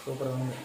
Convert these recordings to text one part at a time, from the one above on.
super ఉంది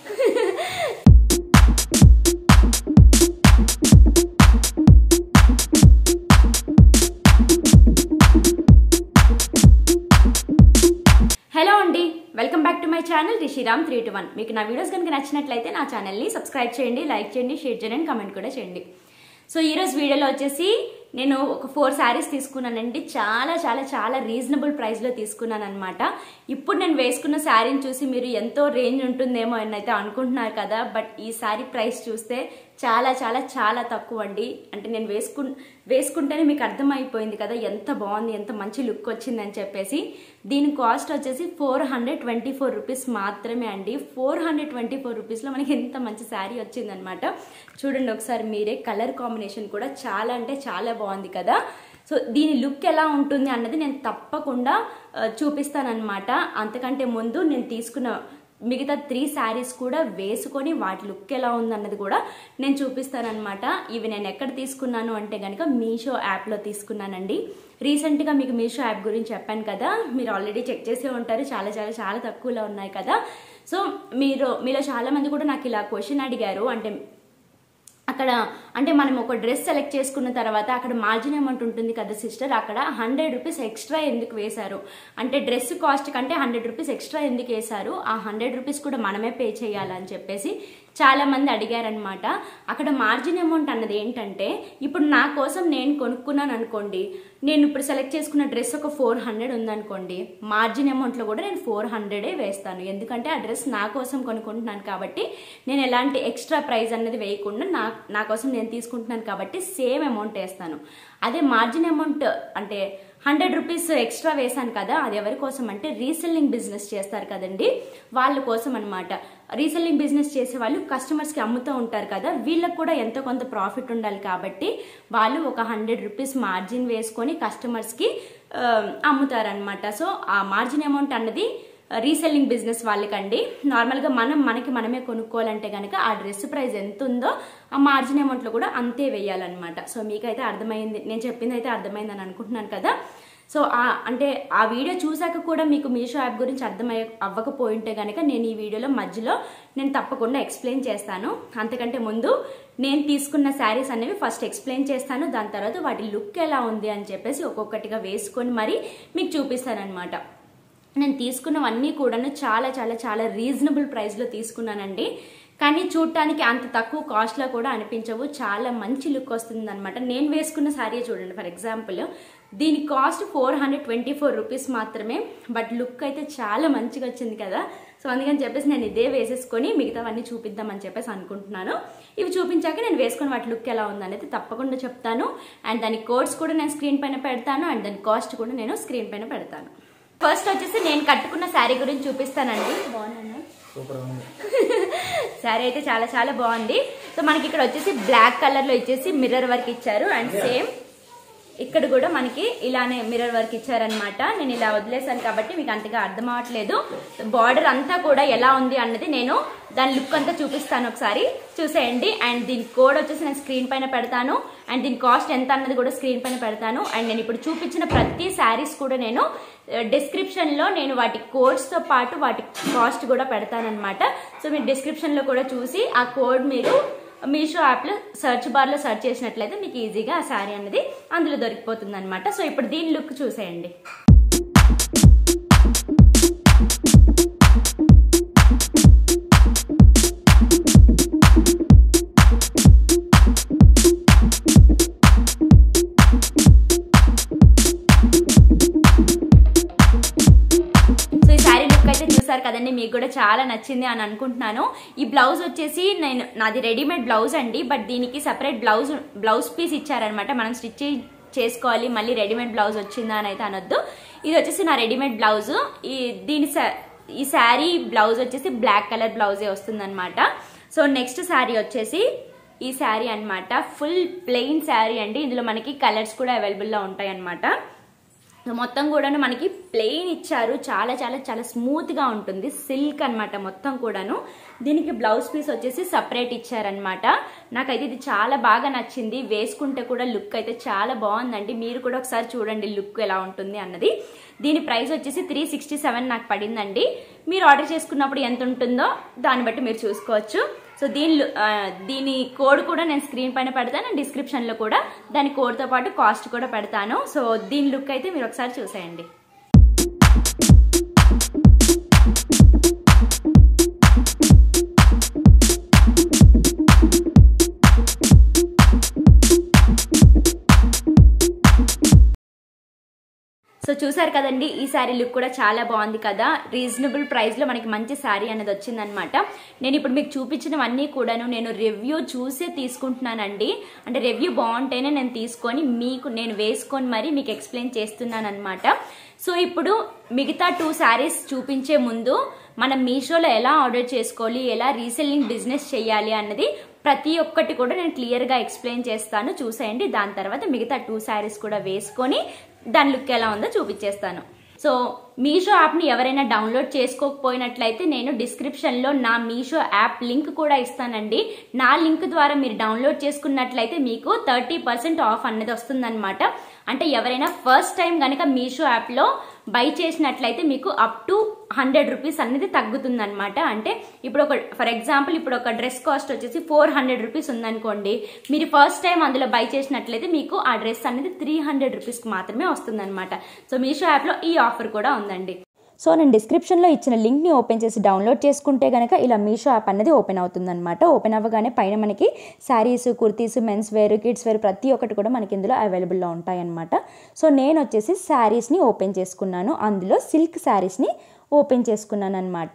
hello అండి welcome back to my channel Rishiram three two one మీకు నా వీడియోస్ కనుక నచ్చినట్లయితే నా ఛానల్ని సబ్స్క్రైబ్ చేయండి లైక్ చేయండి షేర్ చేయండి కమెంట్ కూడా చేయండి సో ఈరోజు వీడియోలో వచ్చేసి నేను ఒక ఫోర్ శారీస్ తీసుకున్నానండి చాలా చాలా చాలా రీజనబుల్ ప్రైస్లో తీసుకున్నాను అనమాట ఇప్పుడు నేను వేసుకున్న శారీని చూసి మీరు ఎంతో రేంజ్ ఉంటుందేమో అని అయితే అనుకుంటున్నారు కదా బట్ ఈ శారీ ప్రైస్ చూస్తే చాలా చాలా చాలా తక్కువ అండి అంటే నేను వేసుకు వేసుకుంటేనే మీకు అర్థమైపోయింది కదా ఎంత బాగుంది ఎంత మంచి లుక్ వచ్చింది అని చెప్పేసి దీని కాస్ట్ వచ్చేసి four hundred twenty four rupees మాత్రమే అండి ఫోర్ హండ్రెడ్ ట్వంటీ ఫోర్ రూపీస్లో మనకి ఎంత మంచి శారీ వచ్చిందనమాట చూడండి ఒకసారి మీరే కలర్ కాంబినేషన్ కూడా చాలా అంటే చాలా బాగుంది కదా సో దీని లుక్ ఎలా ఉంటుంది అన్నది నేను తప్పకుండా ఆ, చూపిస్తానన్నమాట అంతకంటే ముందు నేను తీసుకున్న మిగతా త్రీ శారీస్ కూడా వేసుకొని వాటి లుక్ ఎలా ఉందన్నది కూడా నేను చూపిస్తానన్నమాట ఇవి నేను ఎక్కడ తీసుకున్నాను అంటే కనుక మీషో యాప్లో తీసుకున్నానండి రీసెంట్గా మీకు మీషో యాప్ గురించి చెప్పాను కదా మీరు ఆల్రెడీ చెక్ చేసే ఉంటారు చాలా చాలా చాలా తక్కువలో ఉన్నాయి కదా సో మీరు మీలో చాలా మంది కూడా నాకు ఇలా క్వశ్చన్ అడిగారు అంటే అక్కడ అంటే మనం ఒక డ్రెస్ సెలెక్ట్ చేసుకున్న తర్వాత అక్కడ మార్జిన్ అమౌంట్ ఉంటుంది కదా సిస్టర్ అక్కడ హండ్రెడ్ రూపీస్ ఎక్స్ట్రా ఎందుకు వేశారు అంటే డ్రెస్ కాస్ట్ కంటే హండ్రెడ్ రూపీస్ ఎక్స్ట్రా ఎందుకు వేశారు ఆ హండ్రెడ్ రూపీస్ కూడా మనమే పే చేయాలని చెప్పేసి చాలా మంది అడిగారనమాట అక్కడ మార్జిన్ అమౌంట్ అన్నది ఏంటంటే ఇప్పుడు నా కోసం నేను కొనుక్కున్నాను అనుకోండి నేను ఇప్పుడు సెలెక్ట్ చేసుకున్న డ్రెస్ ఒక ఫోర్ హండ్రెడ్ ఉందనుకోండి మార్జిన్ అమౌంట్లో కూడా నేను ఫోర్ హండ్రెడే వేస్తాను ఎందుకంటే ఆ డ్రెస్ నా కోసం కొనుక్కుంటున్నాను కాబట్టి నేను ఎలాంటి ఎక్స్ట్రా ప్రైస్ అన్నది వేయకుండా నా నా కోసం నేను తీసుకుంటున్నాను కాబట్టి సేమ్ అమౌంట్ వేస్తాను అదే మార్జిన్ అమౌంట్ అంటే హండ్రెడ్ రూపీస్ ఎక్స్ట్రా వేశాను కదా అది ఎవరి కోసం అంటే రీసెల్లింగ్ బిజినెస్ చేస్తారు కదండి వాళ్ళ కోసం అనమాట రీసెల్లింగ్ బిజినెస్ చేసే వాళ్ళు కస్టమర్స్కి అమ్ముతూ ఉంటారు కదా వీళ్ళకి కూడా ఎంతో కొంత ప్రాఫిట్ ఉండాలి కాబట్టి వాళ్ళు ఒక హండ్రెడ్ రూపీస్ మార్జిన్ వేసుకొని కస్టమర్స్కి అమ్ముతారనమాట సో ఆ మార్జిన్ అమౌంట్ అన్నది రీసెల్లింగ్ బిజినెస్ వాళ్ళకండి నార్మల్గా మనం మనకి మనమే కొనుక్కోవాలంటే కనుక ఆ డ్రెస్ ప్రైస్ ఎంత ఉందో ఆ మార్జిన్ అమౌంట్లో కూడా అంతే వేయాలన్నమాట సో మీకైతే అర్థమైంది నేను చెప్పింది అయితే అర్థమైంది అని అనుకుంటున్నాను కదా సో ఆ అంటే ఆ వీడియో చూసాక కూడా మీకు మీషో యాప్ గురించి అర్థమై అవ్వకపోయింటే కనుక నేను ఈ వీడియోలో మధ్యలో నేను తప్పకుండా ఎక్స్ప్లెయిన్ చేస్తాను అంతకంటే ముందు నేను తీసుకున్న శారీస్ అనేవి ఫస్ట్ ఎక్స్ప్లెయిన్ చేస్తాను దాని తర్వాత వాటి లుక్ ఎలా ఉంది అని చెప్పేసి ఒక్కొక్కటిగా వేసుకొని మరి మీకు చూపిస్తాను అనమాట నేను తీసుకున్నవన్నీ కూడాను చాలా చాలా చాలా రీజనబుల్ ప్రైస్లో తీసుకున్నానండి కానీ చూడటానికి అంత తక్కువ కాస్ట్లో కూడా అనిపించవు చాలా మంచి లుక్ వస్తుంది అనమాట నేను వేసుకున్న శారీ చూడండి ఫర్ ఎగ్జాంపుల్ దీని cost four hundred twenty four rupees మాత్రమే బట్ లుక్ అయితే చాలా మంచిగా వచ్చింది కదా సో అందుకని చెప్పేసి నేను ఇదే వేసేసుకొని మిగతావన్నీ చూపిద్దామని చెప్పేసి అనుకుంటున్నాను ఇవి చూపించాక నేను వేసుకుని వాటి లుక్ ఎలా ఉందనేది తప్పకుండా చెప్తాను అండ్ దాని కోడ్స్ కూడా నేను స్క్రీన్ పైన పెడతాను అండ్ దాని కాస్ట్ కూడా నేను స్క్రీన్ పైన పెడతాను ఫస్ట్ వచ్చేసి నేను కట్టుకున్న శారీ గురించి చూపిస్తానండి బాగున్నాను సూపర్ ఉంది శారీ అయితే చాలా చాలా బాగుంది సో మనకి ఇక్కడ వచ్చేసి బ్లాక్ కలర్ లో ఇచ్చేసి మిర్రర్ వర్క్ ఇచ్చారు అండ్ సేమ్ ఇక్కడ కూడా మనకి ఇలానే మిర్రర్ వర్క్ ఇచ్చారనమాట నేను ఇలా వదిలేసాను కాబట్టి మీకు అంతగా అర్థం అవ్వట్లేదు బార్డర్ అంతా కూడా ఎలా ఉంది అన్నది నేను దాని లుక్ అంతా చూపిస్తాను ఒకసారి చూసేయండి అండ్ దీని కోడ్ వచ్చేసి నేను స్క్రీన్ పైన పెడతాను అండ్ దీని కాస్ట్ ఎంత అన్నది కూడా స్క్రీన్ పైన పెడతాను అండ్ నేను ఇప్పుడు చూపించిన ప్రతి శారీస్ కూడా నేను డిస్క్రిప్షన్ లో నేను వాటి కోడ్స్ తో పాటు వాటి కాస్ట్ కూడా పెడతానమాట సో మీరు డిస్క్రిప్షన్ లో కూడా చూసి ఆ కోడ్ మీరు మీషో యాప్లో సెర్చ్ బార్లో సెర్చ్ చేసినట్లయితే మీకు ఈజీగా ఆ శారీ అనేది అందులో దొరికిపోతుంది అనమాట సో ఇప్పుడు దీని లుక్ చూసేయండి సో ఈ శారీ లుక్ అయితే చూసారు కదండి మీకు కూడా చాలా నచ్చింది అని అనుకుంటున్నాను ఈ బ్లౌజ్ వచ్చేసి నేను నాది రెడీమేడ్ బ్లౌజ్ అండి బట్ దీనికి సపరేట్ బ్లౌజ్ బ్లౌజ్ పీస్ ఇచ్చారనమాట మనం స్టిచ్ చేసుకోవాలి మళ్ళీ రెడీమేడ్ బ్లౌజ్ వచ్చిందా అని అయితే అనొద్దు ఇది వచ్చేసి నా రెడీమేడ్ బ్లౌజ్ ఈ దీని సా- ఈ శారీ బ్లౌజ్ వచ్చేసి బ్లాక్ కలర్ బ్లౌజే వస్తుందన్నమాట సో నెక్స్ట్ శారీ వచ్చేసి ఈ శారీ అన్నమాట ఫుల్ ప్లెయిన్ శారీ అండి ఇందులో మనకి కలర్స్ కూడా అవైలబుల్లో ఉంటాయి అన్నమాట సో మొత్తం కూడాను మనకి ప్లెయిన్ ఇచ్చారు చాలా చాలా చాలా స్మూత్ గా ఉంటుంది సిల్క్ అన్నమాట మొత్తం కూడాను దీనికి బ్లౌజ్ పీస్ వచ్చేసి సపరేట్ ఇచ్చారనమాట నాకైతే ఇది చాలా బాగా నచ్చింది వేసుకుంటే కూడా లుక్ అయితే చాలా బాగుందండి మీరు కూడా ఒకసారి చూడండి లుక్ ఎలా ఉంటుంది అన్నది దీని ప్రైస్ వచ్చేసి త్రీ సిక్స్టీ సెవెన్ నాకు పడిందండి మీరు ఆర్డర్ చేసుకున్నప్పుడు ఎంత ఉంటుందో దాన్ని బట్టి మీరు చూసుకోవచ్చు సో దీని లు- ఆ, దీని కోడ్ కూడా నేను స్క్రీన్ పైన పెడతాను అండ్ డిస్క్రిప్షన్లో కూడా దాని కోడ్తో పాటు కాస్ట్ కూడా పెడతాను సో దీని లుక్ అయితే మీరు ఒకసారి చూసేయండి సో చూసారు కదండి ఈ శారీ లుక్ కూడా చాలా బాగుంది కదా రీజనబుల్ ప్రైస్ లో మనకి మంచి శారీ అనేది వచ్చిందనమాట నేను ఇప్పుడు మీకు చూపించినవన్నీ కూడాను నేను రివ్యూ చూసే తీసుకుంటున్నానండి అంటే రివ్యూ బాగుంటేనే నేను తీసుకొని మీకు నేను వేసుకొని మరి మీకు ఎక్స్ప్లెయిన్ చేస్తున్నాను అనమాట సో ఇప్పుడు మిగతా టూ శారీస్ చూపించే ముందు మనం మీషోలో ఎలా ఆర్డర్ చేసుకోవాలి ఎలా రీసెల్లింగ్ బిజినెస్ చేయాలి అన్నది ప్రతి ఒక్కటి కూడా నేను క్లియర్గా ఎక్స్ప్లెయిన్ చేస్తాను చూసేయండి దాని తర్వాత మిగతా టూ శారీస్ కూడా వేసుకొని దాని లుక్ ఎలా ఉందో చూపించేస్తాను సో మీషో యాప్ని ఎవరైనా డౌన్లోడ్ చేసుకోకపోయినట్లయితే నేను డిస్క్రిప్షన్లో నా మీషో యాప్ లింక్ కూడా ఇస్తానండి నా లింక్ ద్వారా మీరు డౌన్లోడ్ చేసుకున్నట్లయితే మీకు థర్టీ పర్సెంట్ ఆఫ్ అన్నది వస్తుందన్నమాట అంటే ఎవరైనా ఫస్ట్ టైం కనుక మీషో యాప్లో బై చేసినట్లయితే మీకు అప్ టు హండ్రెడ్ రూపీస్ అనేది తగ్గుతుంది అనమాట అంటే ఇప్పుడు ఒక ఫర్ ఎగ్జాంపుల్ ఇప్పుడు ఒక డ్రెస్ కాస్ట్ వచ్చేసి ఫోర్ హండ్రెడ్ రూపీస్ ఉందనుకోండి మీరు ఫస్ట్ టైం అందులో బై చేసినట్లయితే మీకు ఆ డ్రెస్ అనేది త్రీ హండ్రెడ్ రూపీస్కి మాత్రమే వస్తుంది అనమాట సో మీషో యాప్లో ఈ ఆఫర్ కూడా ఉందండి సో నేను డిస్క్రిప్షన్లో ఇచ్చిన లింక్ని ఓపెన్ చేసి డౌన్లోడ్ చేసుకుంటే కనుక ఇలా మీషో యాప్ అనేది ఓపెన్ అవుతుందన్నమాట ఓపెన్ అవ్వగానే పైన మనకి saris kurtis men's wear kids wear ప్రతి ఒక్కటి కూడా మనకి ఇందులో అవైలబుల్లో ఉంటాయన్నమాట సో నేను వచ్చేసి శారీస్ని ఓపెన్ చేసుకున్నాను అందులో సిల్క్ శారీస్ని ఓపెన్ చేసుకున్నాను అనమాట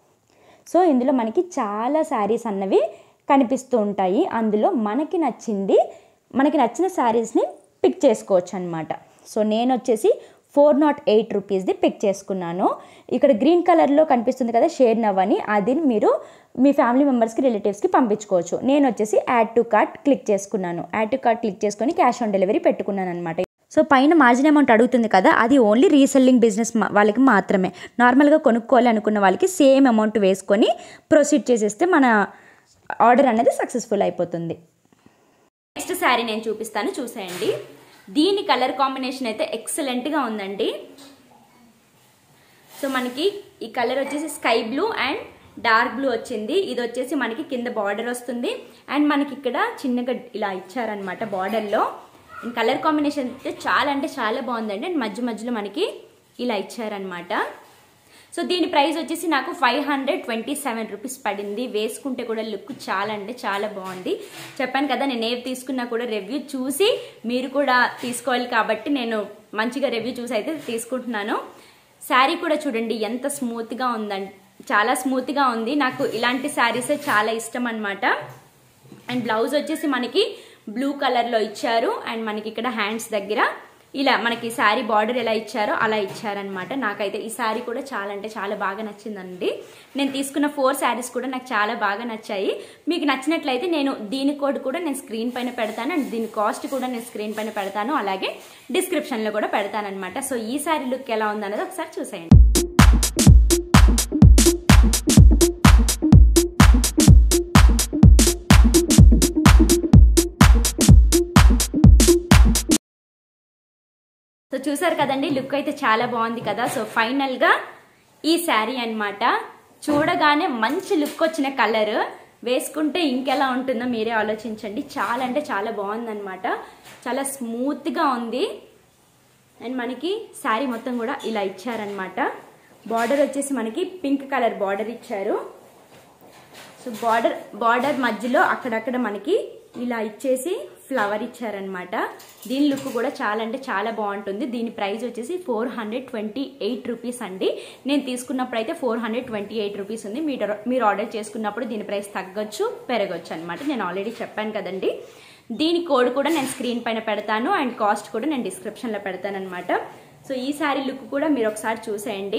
సో ఇందులో మనకి చాలా శారీస్ అన్నవి కనిపిస్తూ ఉంటాయి అందులో మనకి నచ్చింది మనకి నచ్చిన శారీస్ని పిక్ చేసుకోవచ్చు అనమాట సో నేను వచ్చేసి ఫోర్ నాట్ ఎయిట్ రూపీస్ది పిక్ చేసుకున్నాను ఇక్కడ గ్రీన్ కలర్లో కనిపిస్తుంది కదా షేడ్ నవ్ అని అది మీరు మీ ఫ్యామిలీ మెంబర్స్కి రిలేటివ్స్కి పంపించుకోవచ్చు నేను వచ్చేసి యాడ్ టు కార్ట్ క్లిక్ చేసుకున్నాను యాడ్ టు కార్ట్ క్లిక్ చేసుకొని క్యాష్ ఆన్ డెలివరీ పెట్టుకున్నాను అనమాట సో పైన మార్జిన్ అమౌంట్ అడుగుతుంది కదా అది ఓన్లీ రీసెల్లింగ్ బిజినెస్ మా- వాళ్ళకి మాత్రమే నార్మల్గా కొనుక్కోవాలి అనుకున్న వాళ్ళకి సేమ్ అమౌంట్ వేసుకొని ప్రొసీడ్ చేసేస్తే మన ఆర్డర్ అనేది సక్సెస్ఫుల్ అయిపోతుంది నెక్స్ట్ శారీ నేను చూపిస్తాను చూసేయండి దీని కలర్ కాంబినేషన్ అయితే ఎక్సలెంట్గా ఉందండి సో మనకి ఈ కలర్ వచ్చేసి sky blue and dark blue వచ్చింది ఇది వచ్చేసి మనకి కింద బార్డర్ వస్తుంది అండ్ మనకి ఇక్కడ చిన్నగా ఇలా ఇచ్చారనమాట బార్డర్లో కలర్ కాంబినేషన్ అయితే చాలా అంటే చాలా బాగుందండి అండ్ మధ్య మధ్యలో మనకి ఇలా ఇచ్చారనమాట సో దీని ప్రైస్ వచ్చేసి నాకు five hundred twenty seven rupees పడింది వేసుకుంటే కూడా లుక్ చాలా అంటే చాలా బాగుంది చెప్పాను కదా నేను ఏవి తీసుకున్నా కూడా రివ్యూ చూసి మీరు కూడా తీసుకోవాలి కాబట్టి నేను మంచిగా రివ్యూ చూసి అయితే తీసుకుంటున్నాను శారీ కూడా చూడండి ఎంత స్మూత్గా ఉందండి చాలా స్మూత్గా ఉంది నాకు ఇలాంటి శారీసే చాలా ఇష్టం అనమాట అండ్ బ్లౌజ్ వచ్చేసి మనకి బ్లూ కలర్లో ఇచ్చారు అండ్ మనకి ఇక్కడ హ్యాండ్స్ దగ్గర ఇలా మనకి శారీ బార్డర్ ఎలా ఇచ్చారో అలా ఇచ్చారనమాట నాకైతే ఈ శారీ కూడా చాలా అంటే చాలా బాగా నచ్చిందండి నేను తీసుకున్న ఫోర్ శారీస్ కూడా నాకు చాలా బాగా నచ్చాయి మీకు నచ్చినట్లయితే నేను దీని కోడ్ కూడా నేను స్క్రీన్ పైన పెడతాను అండ్ దీని కాస్ట్ కూడా నేను స్క్రీన్ పైన పెడతాను అలాగే డిస్క్రిప్షన్లో కూడా పెడతాను అనమాట సో ఈ శారీ లుక్ ఎలా ఉందన్నది ఒకసారి చూసేయండి సో చూసారు కదండి లుక్ అయితే చాలా బాగుంది కదా సో ఫైనల్ గా ఈ శారీ అన్నమాట చూడగానే మంచి లుక్ వచ్చిన కలర్ వేసుకుంటే ఇంకెలా ఉంటుందో మీరే ఆలోచించండి చాలా అంటే చాలా బాగుందన్నమాట చాలా స్మూత్ గా ఉంది అండ్ మనకి శారీ మొత్తం కూడా ఇలా ఇచ్చారనమాట బార్డర్ వచ్చేసి మనకి పింక్ కలర్ బార్డర్ ఇచ్చారు సో బార్డర్ బార్డర్ మధ్యలో అక్కడక్కడ మనకి ఇలా ఇచ్చేసి ఫ్లవర్ ఇచ్చారనమాట దీని లుక్ కూడా చాలా అంటే చాలా బాగుంటుంది దీని ప్రైస్ వచ్చేసి four hundred twenty eight rupees అండి నేను తీసుకున్నప్పుడు అయితే four hundred twenty eight rupees ఉంది మీరు మీరు ఆర్డర్ చేసుకున్నప్పుడు దీని ప్రైస్ తగ్గొచ్చు పెరగొచ్చు అనమాట నేను ఆల్రెడీ చెప్పాను కదండి దీని కోడ్ కూడా నేను స్క్రీన్ పైన పెడతాను అండ్ కాస్ట్ కూడా నేను డిస్క్రిప్షన్లో పెడతాను అనమాట సో ఈ శారీ లుక్ కూడా మీరు ఒకసారి చూసేయండి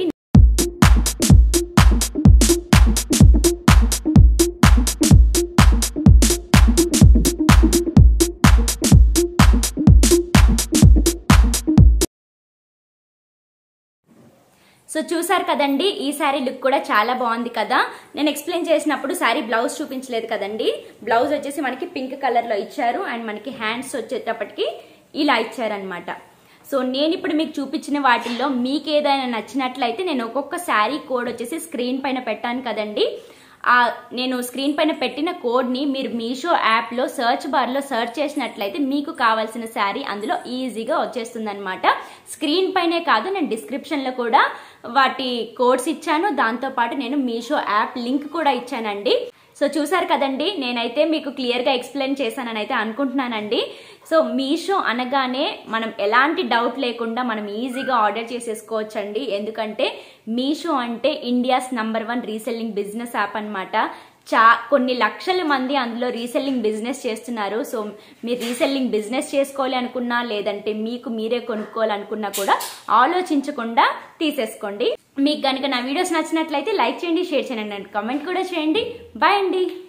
సో చూసారు కదండి ఈ శారీ లుక్ కూడా చాలా బాగుంది కదా నేను ఎక్స్ప్లెయిన్ చేసినప్పుడు శారీ బ్లౌజ్ చూపించలేదు కదండి బ్లౌజ్ వచ్చేసి మనకి పింక్ కలర్ లో ఇచ్చారు అండ్ మనకి హ్యాండ్స్ వచ్చేటప్పటికి ఇలా ఇచ్చారనమాట సో నేను ఇప్పుడు మీకు చూపించిన వాటిల్లో మీకు ఏదైనా నచ్చినట్లయితే నేను ఒక్కొక్క శారీ కోడ్ వచ్చేసి స్క్రీన్ పైన పెట్టాను కదండి ఆ నేను స్క్రీన్ పైన పెట్టిన కోడ్ని మీరు మీషో యాప్లో సర్చ్ బార్లో సర్చ్ చేసినట్లయితే మీకు కావాల్సిన శారీ అందులో ఈజీగా వచ్చేస్తుంది అనమాట స్క్రీన్ పైనే కాదు నేను డిస్క్రిప్షన్లో కూడా వాటి కోడ్స్ ఇచ్చాను దాంతోపాటు నేను మీషో యాప్ లింక్ కూడా ఇచ్చానండి సో చూసారు కదండి నేనైతే మీకు క్లియర్గా ఎక్స్ప్లెయిన్ చేశానని అయితే అనుకుంటున్నానండి సో మీషో అనగానే మనం ఎలాంటి డౌట్ లేకుండా మనం ఈజీగా ఆర్డర్ చేసేసుకోవచ్చండి ఎందుకంటే మీషో అంటే India's number one reselling business app అనమాట చా కొన్ని లక్షల మంది అందులో రీసెల్లింగ్ బిజినెస్ చేస్తున్నారు సో మీరు రీసెల్లింగ్ బిజినెస్ చేసుకోవాలి అనుకున్నా లేదంటే మీకు మీరే కొనుక్కోవాలనుకున్నా కూడా ఆలోచించకుండా తీసేసుకోండి మీకు కనుక నా వీడియోస్ నచ్చినట్లయితే లైక్ చేయండి షేర్ చేయండి అండ్ కామెంట్ కూడా చేయండి బాయ్ అండి